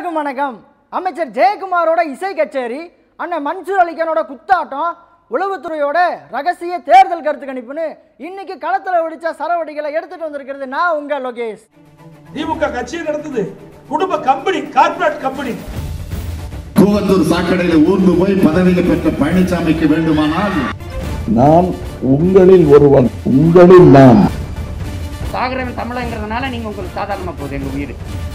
எல்லாருக்கும் வணக்கம் அமைச்சர் ஜெயக்குமாரோட இசை கச்சேரி அண்ணன் மன்சூர் அலிகானோட குத்தாட்டம் உளவுத்துறையோட ரகசிய தேர்தல் கருத்து கணிப்புன்னு இன்னைக்கு களத்துல வெடிச்ச சரவடிகளை எடுத்துட்டு வந்திருக்கிறது நான் உங்க லோகேஷ் திமுக கட்சியை நடத்துது குடும்ப கம்பெனி கார்ப்பரேட் கம்பெனி கூவத்தூர் சாக்கடையில் ஊர்ந்து போய் பதவியில் பெற்ற பழனிசாமிக்கு வேண்டுமானால் நான் உங்களில் ஒருவன் உங்களில் நான் சாகுறவன் தமிழங்கிறதுனால நீங்க உங்களுக்கு சாதாரணமா போகுது எங்க உயிர்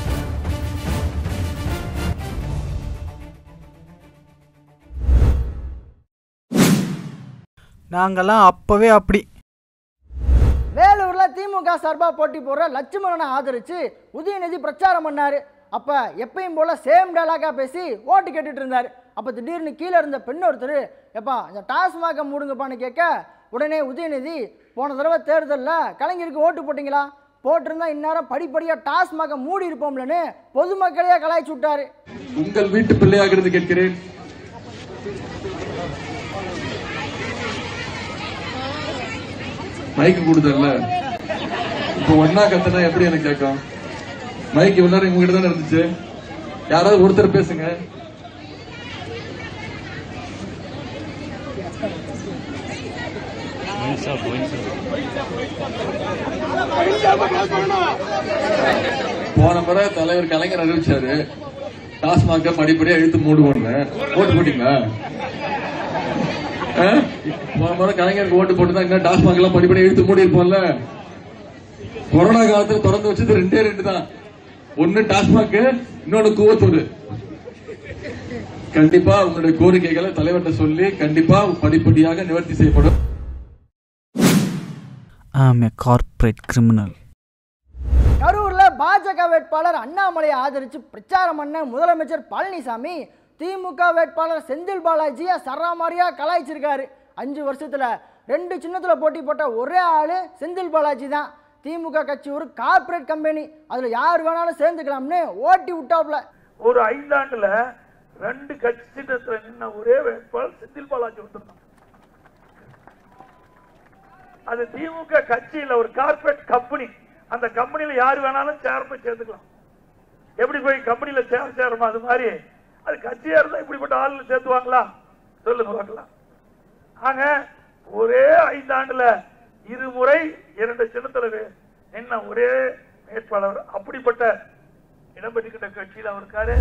நாங்கெல்லாம் அப்பவே அப்படி வேலூர்ல திமுக சார்பா போட்டி போடுற லட்சுமணனை ஆதரிச்சு உதயநிதி பிரச்சாரம் பண்ணாரு அப்ப எப்பயும் போல சேம் டயலாகா பேசி ஓட்டு கேட்டுட்டு இருந்தாரு அப்ப திடீர்னு கீழே இருந்த பெண் ஒருத்தர் எப்பா இந்த டாஸ்மாக மூடுங்கப்பான்னு கேட்க உடனே உதயநிதி போன தடவை தேர்தலில் கலைஞருக்கு ஓட்டு போட்டீங்களா போட்டிருந்தா இந்நேரம் படிப்படியாக டாஸ்மாக மூடி இருப்போம்லன்னு பொதுமக்களையே கலாய்ச்சி விட்டாரு உங்கள் வீட்டு பிள்ளையாக இருந்து கேட்கிறேன் மைக்கு கொடுத்தல இப்போ ஒன்னா கத்துனா எப்படி எனக்கு கேட்கும் மைக் இவ்வளவு நேரம் உங்ககிட்ட தானே இருந்துச்சு யாராவது ஒருத்தர் பேசுங்க போன முறை தலைவர் கலைஞர் அறிவிச்சாரு டாஸ்மாக படிப்படியா இழுத்து மூடுவோம்னு ஓட்டு போட்டீங்களா ஆ? போன முறை கலைஞருக்கு ஓட்டு போட்டு தான் இன்னும் டாஸ்மாக் எல்லாம் படிப்படியா இழுத்து மூடி இருப்போம்ல கொரோனா காலத்துல திறந்து வச்சது ரெண்டே ரெண்டு தான் ஒன்னு டாஸ்மாக் இன்னொன்னு கூவத்தூர் கண்டிப்பா உங்களுடைய கோரிக்கைகளை தலைவர்கிட்ட சொல்லி கண்டிப்பா படிப்படியாக நிவர்த்தி செய்யப்படும் ஐம் எ கார்ப்பரேட் கிரிமினல் கரூர்ல பாஜக வேட்பாளர் அண்ணாமலையை ஆதரிச்சு பிரச்சாரம் பண்ண முதலமைச்சர் பழனிசாமி திமுக வேட்பாளர் செந்தில் பாலாஜியை சராமாரியா கலாய்ச்சிருக்காரு அஞ்சு வருஷத்துல ரெண்டு சின்னத்துல போட்டி போட்ட ஒரே ஆளு செந்தில் பாலாஜி தான் திமுக கட்சி ஒரு கார்ப்பரேட் கம்பெனி அதுல யார் வேணாலும் சேர்ந்துக்கலாம்னு ஓட்டி விட்டாப்ல ஒரு ஐந்தாண்டுல ரெண்டு கட்சி சின்னத்துல நின்ன ஒரே வேட்பாளர் செந்தில் பாலாஜி ஒருத்தர் தான் அது திமுக கட்சியில ஒரு கார்ப்பரேட் கம்பெனி அந்த கம்பெனில யார் வேணாலும் சேர் போய் சேர்த்துக்கலாம் எப்படி போய் கம்பெனில சேர் சேருமா அது மாதிரி அது கட்சியா இருந்தா இப்படிப்பட்ட ஆளுங்க சேர்த்துவாங்களா சொல்லுங்க பார்க்கலாம் ஆக ஒரே ஐந்தாண்டுல இருமுறை இரண்டு சின்னத்துல வே- நின்ன ஒரே வேட்பாளர் அப்படிப்பட்ட இடம்பெற்றுக்கிட்ட கட்சியில் அவர் இருக்காரு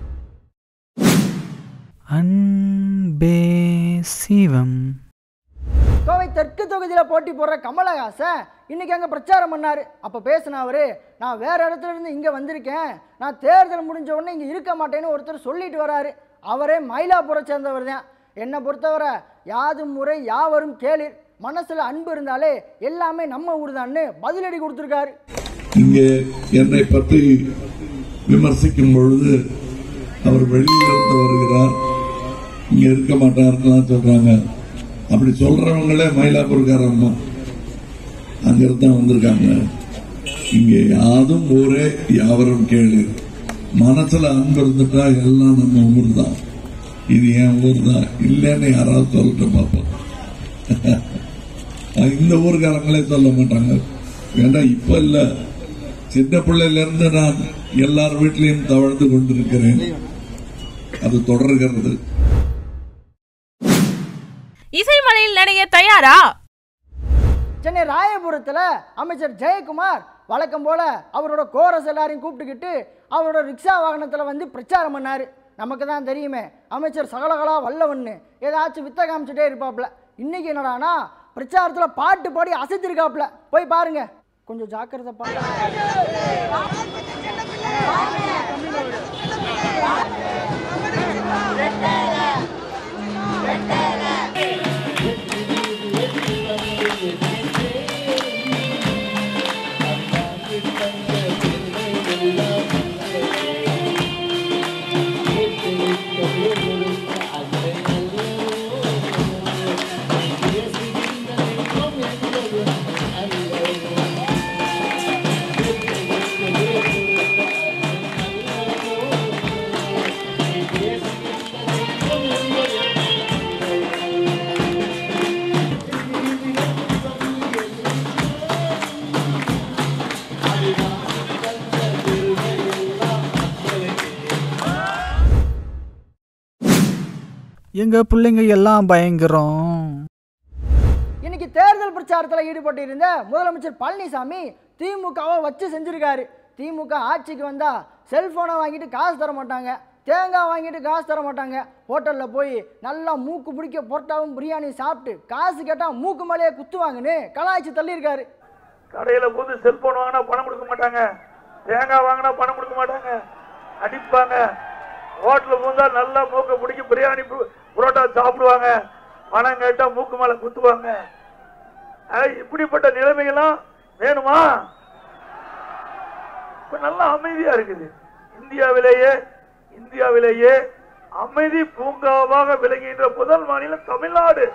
அன்பே சிவம் கோவை தெற்கு தொகுதியில் போட்டி போடுற கமலஹாசன் இன்னைக்கு அங்கே பிரச்சாரம் பண்ணார் அப்போ பேசின அவரு நான் வேற இடத்துல இருந்து இங்கே வந்திருக்கேன் நான் தேர்தல் முடிஞ்ச உடனே இங்கே இருக்க மாட்டேன்னு ஒருத்தர் சொல்லிட்டு வராரு அவரே மயிலாப்புரம் சேர்ந்தவர் தான் என்னை பொறுத்தவரை யாதும் முறை யாவரும் கேளிர் மனசுல அன்பு இருந்தாலே எல்லாமே நம்ம ஊர் தான்னு பதிலடி கொடுத்துருக்காரு இங்கே என்னை பற்றி விமர்சிக்கும் பொழுது அவர் வெளியில இருந்து வருகிறார் இங்க இருக்க மாட்டாருன்னு சொல்றாங்க அப்படி சொல்றவங்களே மயிலாப்பூர்காரங்க அங்கிருந்து தான் வந்திருக்காங்க இங்கே யாதும் ஊரே யாவரும் கேளு மனசுல அன்பு இருந்துட்டா எல்லாம் நம்ம ஊர் தான் இது என் ஊர் தான் இல்லைன்னு யாராவது சொல்லட்டும் பார்ப்போம் இந்த ஊர்காரங்களே சொல்ல மாட்டாங்க ஏன்னா இப்ப இல்ல சின்ன பிள்ளையில இருந்து நான் எல்லார் வீட்லயும் தவழ்ந்து கொண்டிருக்கிறேன் அது தொடர்கிறது இசைமலையில் நடைய தயாரா சென்னை ராயபுரத்தில் அமைச்சர் ஜெயக்குமார் வழக்கம் போல அவரோட கோரஸ் எல்லாரையும் கூப்பிட்டுக்கிட்டு அவரோட ரிக்ஷா வாகனத்தில் வந்து பிரச்சாரம் பண்ணார் நமக்கு தான் தெரியுமே அமைச்சர் சகலகலா வல்லவன்னு ஏதாச்சும் வித்த காமிச்சிட்டே இருப்பாப்ல இன்னைக்கு என்னடானா பிரச்சாரத்தில் பாட்டு பாடி அசைத்திருக்காப்ல போய் பாருங்க கொஞ்சம் ஜாக்கிரதை பாருங்க எங்கள் பிள்ளைங்க எல்லாம் பயங்கரம் இன்னைக்கு தேர்தல் பிரச்சாரத்தில் ஈடுபட்டு இருந்த முதலமைச்சர் பழனிசாமி திமுகவை வச்சு செஞ்சிருக்காரு திமுக ஆட்சிக்கு வந்தா செல்போனை வாங்கிட்டு காசு தர மாட்டாங்க தேங்காய் வாங்கிட்டு காசு தர மாட்டாங்க ஹோட்டலில் போய் நல்லா மூக்கு பிடிக்க பொரோட்டாவும் பிரியாணி சாப்பிட்டு காசு கேட்டால் மூக்கு மேலேயே குத்துவாங்கன்னு கலாய்ச்சி தள்ளியிருக்காரு கடையில போது செல்போன் வாங்கினா பணம் கொடுக்க மாட்டாங்க தேங்காய் வாங்கினா பணம் கொடுக்க மாட்டாங்க அடிப்பாங்க ஹோட்டலில் பூந்தா நல்லா மூக்க பிடிக்க பிரியாணி பு- புரோட்டா சாப்பிடுவாங்க பணம் கேட்டா மூக்கு மேல குத்துவாங்க அஹ் இப்படிப்பட்ட நிலைமைகள்லாம் வேணுமா இப்ப நல்லா அமைதியா இருக்குது இந்தியாவிலேயே இந்தியாவிலேயே அமைதி பூங்காவாக விளங்குகின்ற முதல் மாநிலம் Tamil Nadu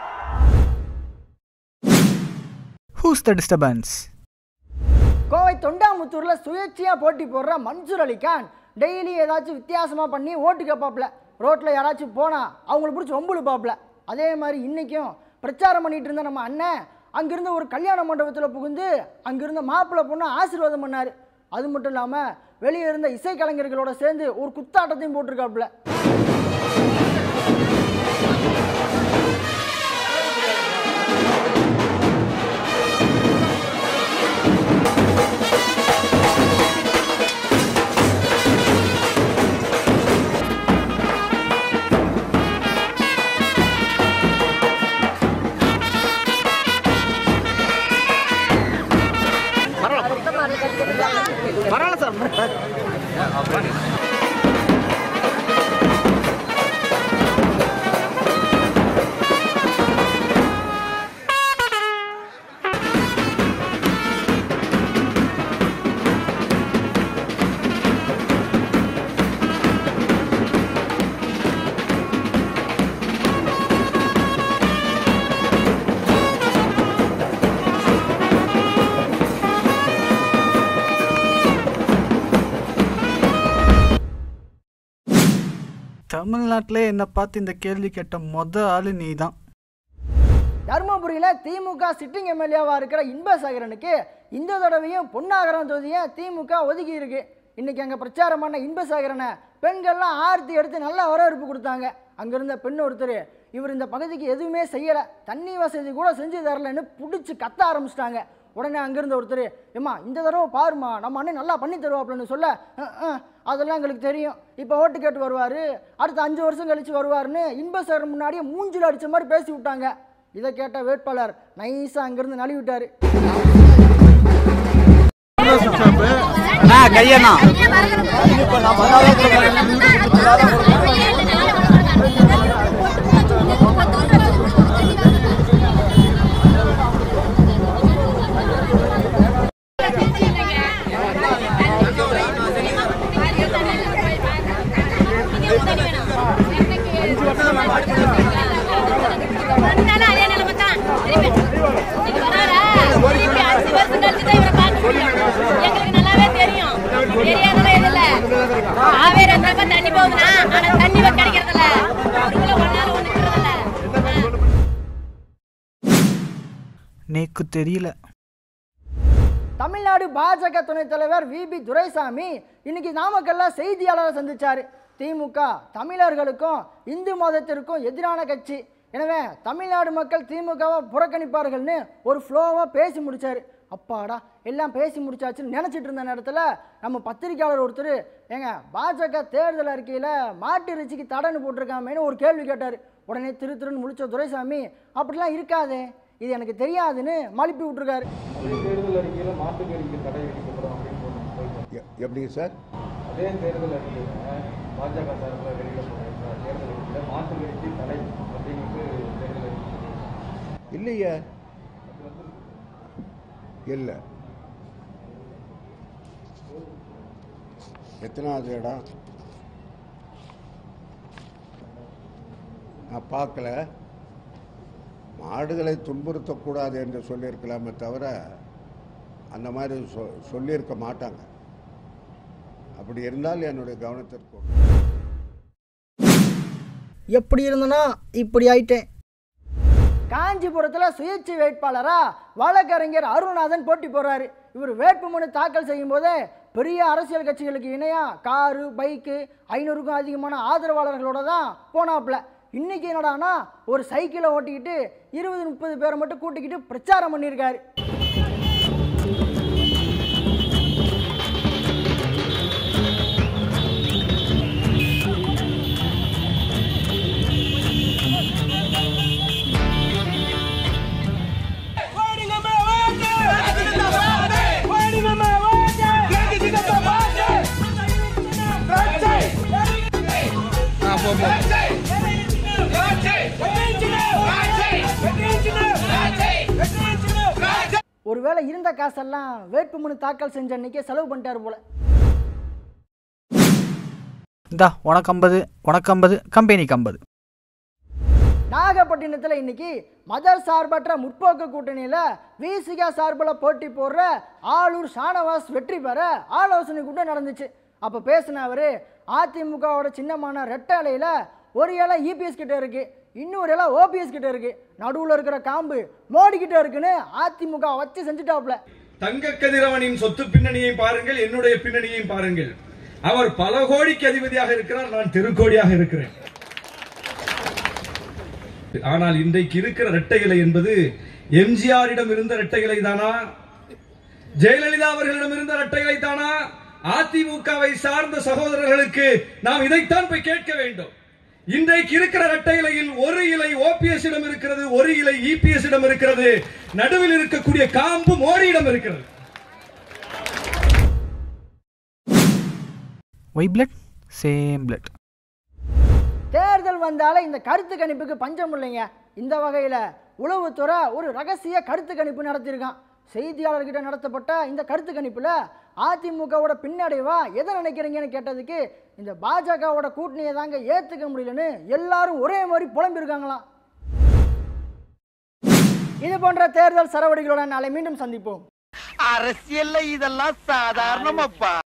who's the disturbance Kovai தொண்டாமுத்தூரில் சுயேட்சையாக போட்டி போடுற மன்சூர் அலிகான் டெய்லி ஏதாச்சும் வித்தியாசமாக பண்ணி ஓட்டு கேட்பாப்புல ரோட்டில் யாராச்சும் போனால் அவங்கள பிடிச்சி ஒம்புழு பாப்புல அதே மாதிரி இன்றைக்கும் பிரச்சாரம் பண்ணிட்டு இருந்த நம்ம அண்ணன் அங்கிருந்த ஒரு கல்யாண மண்டபத்தில் புகுந்து அங்கிருந்த மாப்பிள்ளை பொண்ணு ஆசீர்வாதம் பண்ணார் அது மட்டும் இல்லாமல் வெளியே இருந்த இசைக்கலைஞர்களோட சேர்ந்து ஒரு குத்தாட்டத்தையும் போட்டிருக்காப்புல தமிழ்நாட்டிலே என்னை பார்த்து இந்த கேள்வி கேட்ட மொத ஆள் நீ தான் தருமபுரியில் திமுக சிட்டிங் எம்எல்ஏவாக இருக்கிற இன்பசாகரனுக்கு இந்த தடவையும் பொன்னாகரம் தொகுதியை திமுக ஒதுக்கி இருக்கு இன்னைக்கு அங்கே பிரச்சாரம் பண்ண இன்பசாகரனை பெண்கள்லாம் ஆர்த்தி எடுத்து நல்ல வரவேற்பு கொடுத்தாங்க அங்கிருந்த பெண் ஒருத்தர் இவர் இந்த பகுதிக்கு எதுவுமே செய்யலை தண்ணி வசதி கூட செஞ்சு தரலன்னு பிடிச்சி கத்த ஆரம்பிச்சிட்டாங்க உடனே அங்கிருந்த ஒருத்தர் ஏம்மா இந்த தடவை பாருமா நம்ம அண்ணன் நல்லா பண்ணி தருவாப்லன்னு சொல்ல "அஹ், அஹ், அதெல்லாம் எங்களுக்கு தெரியும் இப்போ ஓட்டு கேட்டு வருவார் அடுத்த அஞ்சு வருஷம் கழிச்சு வருவாருன்னு இன்பசாகரன் முன்னாடியே மூஞ்சில் அடிச்ச மாதிரி பேசி விட்டாங்க இதை கேட்ட வேட்பாளர் நைஸாக அங்கிருந்து நழுவி விட்டாரு கையண்ணா வந்தாலும் அதே நிலைமை தான். நீங்க வராரா? திருப்பி அஞ்சு வருஷம் கழிச்சு தான் இவரை பார்க்க முடியும். எங்களுக்கு நல்லாவே தெரியும். தெரியாதெல்லாம் எதுவும் இல்ல. காவேரி அந்த பக்கம் தண்ணி போகுதுன்னா, ஆனா தண்ணி வ- கிடைக்கிறதில்ல. ஊருக்குள்ள ஒண்ணால ஒண்ணு இருக்கிறதில்ல. நேக்கு தெரியல தமிழ்நாடு பாஜக துணைத் தலைவர் விபி துரைசாமி இன்னைக்கு நாமக்கல்ல செய்தியாளரை சந்திச்சாரு திமுக தமிழர்களுக்கும் இந்து மதத்திற்கும் எதிரான கட்சி எனவே தமிழ்நாடு மக்கள் திமுகவை புறக்கணிப்பார்கள்னு ஒரு ஃப்ளோவாக பேசி முடிச்சாரு அப்பாடா எல்லாம் பேசி முடிச்சாச்சுன்னு நினச்சிட்டு இருந்த நேரத்தில் நம்ம பத்திரிக்கையாளர் ஒருத்தர் ஏங்க பாஜக தேர்தல் அறிக்கையில் மாட்டு இறைச்சிக்கு தடன்னு போட்டிருக்காமேன்னு ஒரு கேள்வி கேட்டார் உடனே திரு திருன்னு முடிச்ச துரைசாமி அப்படிலாம் இருக்காதே இது எனக்கு தெரியாதுன்னு மழுப்பி விட்டுருக்காரு தேர்தல் அறிக்கையில மாட்டுக்கறிக்கு தடை விதிக்கப்படும் அப்படின்னு சொன்னாங்க எ- எப்படிங்க சார் அதே தேர்தல் அறிக்கையில பாஜக சார்பில் வெளியிடப்பட்ட தேர்தல் அறிக்கையில மாட்டுக்கறிக்கு தடை அப்படிங்கிறது தேர்தல் அறிக்கை இல்லையே இல்லை எத்தனாவது இடம் நான் பார்க்கல மாடுகளை துன்புறுத்தக்கூடாது என்று சொல்லியிருக்கலாமே தவிர அந்த மாதிரி சொ சொல்லியிருக்க மாட்டாங்க அப்படி இருந்தால் என்னுடைய கவனத்திற்கு கொண்டு வா. எப்படி இருந்தனா இப்படி ஆயிட்டேன் காஞ்சிபுரத்தில் சுயேட்சை வேட்பாளரா வழக்கறிஞர் அருணாதன் போட்டி போடுறாரு இவர் வேட்புமனு தாக்கல் செய்யும் போதே பெரிய அரசியல் கட்சிகளுக்கு இணையா காரு பைக்கு ஐநூறுக்கும் அதிகமான ஆதரவாளர்களோட தான் போனாப்புல இன்னைக்கு என்னடானா ஒரு சைக்கிளை ஓட்டிக்கிட்டு இருபது முப்பது பேரை மட்டும் கூட்டிக்கிட்டு பிரச்சாரம் பண்ணியிருக்காரு ஒருவேளை இருந்த காசெல்லாம் வேட்புமனு தாக்கல் செஞ்ச அன்னைக்கே செலவு பண்ணிட்டாரு போல இந்தா உனக்கு ஐம்பது உனக்கு ஐம்பது கம்பெனிக்கு ஐம்பது நாகப்பட்டினத்தில் இன்னைக்கு மதர் சார்பற்ற முற்போக்கு கூட்டணியில் விசிகா சார்பில் போட்டி போடுற ஆளூர் ஷானவாஸ் வெற்றி பெற ஆலோசனை கூட்டம் நடந்துச்சு அப்போ பேசின அவர் அதிமுகவோட சின்னமான ரெட்டை இலையில் ஒரு இலை இபிஎஸ் கிட்ட இருக்கு இன்னொரு இலை ஓபிஎஸ் கிட்ட இருக்கு நடுவில் இருக்கிற காம்பு மோடி கிட்ட இருக்குன்னு அதிமுக வச்சு செஞ்சுட்டாப்ல தங்க கதிரவனின் சொத்து பின்னணியை பாருங்கள் என்னுடைய பின்னணியையும் பாருங்கள் அவர் பல கோடிக்கு அதிபதியாக இருக்கிறார் நான் திருக்கோடியாக இருக்கிறேன் ஆனால் இன்றைக்கு இருக்கிற இரட்டை இலை என்பது எம்ஜிஆரிடம் இருந்த இரட்டை இலை தானா ஜெயலலிதா அவர்களிடம் இருந்த இரட்டை இலை தானா அதிமுகவை சார்ந்த சகோதரர்களுக்கு நாம் இதைத்தான் போய் கேட்க வேண்டும் இன்றைக்கு இருக்கிற இரட்டை இலையில் ஒரு இலை ஓபிஎஸ் இடம் இருக்கிறது ஒரு இலை இபிஎஸ் இடம் இருக்கிறது நடுவில் இருக்கக்கூடிய காம்பு மோடியிடம் இருக்கிறது ஒய் பிளட் சேம் பிளட் தேர்தல் வந்தாலே இந்த கருத்து கணிப்புக்கு பஞ்சம் இல்லைங்க இந்த வகையில் உளவுத்துறை ஒரு ரகசிய கருத்து கணிப்பு நடத்தியிருக்கான் செய்தியாளர்கிட்ட நடத்தப்பட்ட இந்த கருத்து கணிப்பில் அதிமுகவோட பின்னடைவா எதை நினைக்கிறீங்கன்னு கேட்டதுக்கு இந்த பாஜகவோட கூட்டணியை தாங்க ஏற்றுக்க முடியலன்னு எல்லாரும் ஒரே மாதிரி புலம்பியிருக்காங்களாம் இது போன்ற தேர்தல் சரவடிகளுடன் நாளை மீண்டும் சந்திப்போம் அரசியல்ல இதெல்லாம் சாதாரணமாப்பா